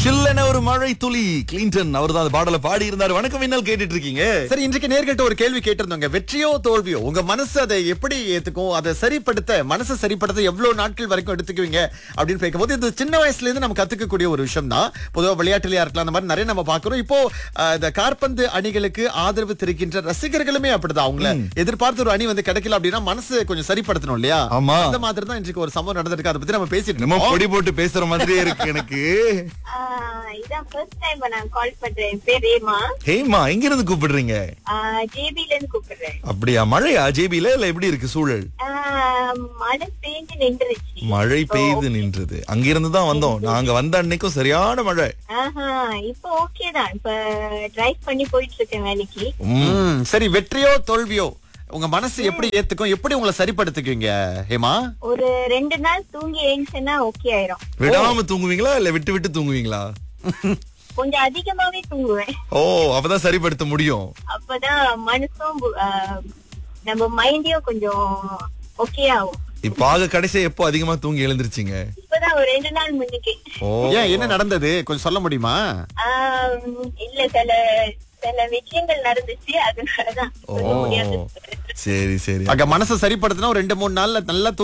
சில்லென ஒரு மழை துளி கிளின்டன் அவர் தான் அந்த பாடல பாடி இருந்தாரு வணக்கம் மின்னல் கேட்டுட்டு இருக்கீங்க சரி இன்றைக்கு நேர்கிட்ட ஒரு கேள்வி கேட்டிருந்தோங்க வெற்றியோ தோல்வியோ உங்க மனசு அதை எப்படி ஏத்துக்கும் அதை சரிப்படுத்த மனசை சரிப்படுத்த எவ்வளவு நாட்கள் வரைக்கும் எடுத்துக்குவீங்க அப்படின்னு கேட்கும்போது இது சின்ன வயசுல இருந்து நம்ம கத்துக்கக்கூடிய ஒரு விஷயம் தான் பொதுவாக விளையாட்டுலயா இருக்கலாம் அந்த மாதிரி நிறைய நம்ம பாக்குறோம் இப்போ அஹ், இந்த கார்பந்து அணிகளுக்கு ஆதரவு தெரிவிக்கின்ற ரசிகர்களுமே அப்படிதான் அவங்கள எதிர்பார்த்த ஒரு அணி வந்து கிடைக்கல அப்படின்னா மனசு கொஞ்சம் சரிப்படுத்தணும் இல்லையா ஆமா. அந்த மாதிரி தான் இன்றைக்கு ஒரு சம்பவம் நடந்திருக்கு அதை பத்தி நம்ம பேசிட்டு நம்ம இருக்கோம் பொடி போட்டு பேசுற மாதிரியே இருக்கு எனக்கு ஆஹ் இதான் ஃபர்ஸ்ட் டைம் நான் கால் பண்றேன் என் பேர் ரேமா ஹேமா எங்க இருந்து கூப்பிடுறீங்க ஜேபில இருந்து கூப்பிடுறேன் அப்படியா மழையா ஜேபில இல்ல எப்படி இருக்கு சூழல் ஆஹ் மழை பெய்ஞ்சு நின்றுச்சு மழை பெய்து நின்றது அங்கிருந்து தான் வந்தோம் நாங்க வந்த அன்னைக்கும் சரியான மழை ஆஹா இப்போ ஓகே தான் இப்ப டிரைவ் பண்ணி போயிட்டு இருக்கேன் வேலைக்கு ம். ம், சரி வெற்றியோ தோல்வியோ உங்க மனசு எப்படி ஏத்துக்கும் எப்படி உங்களை சரிப்படுத்திக்குவீங்க ஹேமா ஒரு ரெண்டு நாள் தூங்கி எழுந்துச்சுன்னா ஓகே ஆயிரும் விடாம தூங்குவீங்களா இல்ல விட்டு விட்டு தூங்குவீங்களா கொஞ்சம் அதிகமாவே தூங்குவேன் ஓ அப்பதான் சரிப்படுத்த முடியும் அப்பதான் மனசும் ஆஹ், நம்ம மைண்டையும் கொஞ்சம் ஓகே ஆகும் இப்ப ஆக கடைசியா எப்போ அதிகமா தூங்கி எழுந்திருச்சீங்க இப்பதான் ஒரு ரெண்டு நாள் முன்னுக்கு ஓ ஏன் என்ன நடந்தது கொஞ்சம் சொல்ல முடியுமா ஆஹ், இல்ல சில சில விஷயங்கள் நடந்துச்சு அதனாலதான் ஓ சொல்ல முடியாது சரி சரி அங்க மனசை சரிப்படுத்தினா ஒரு ரெண்டு மூணு நாள்ல நல்லா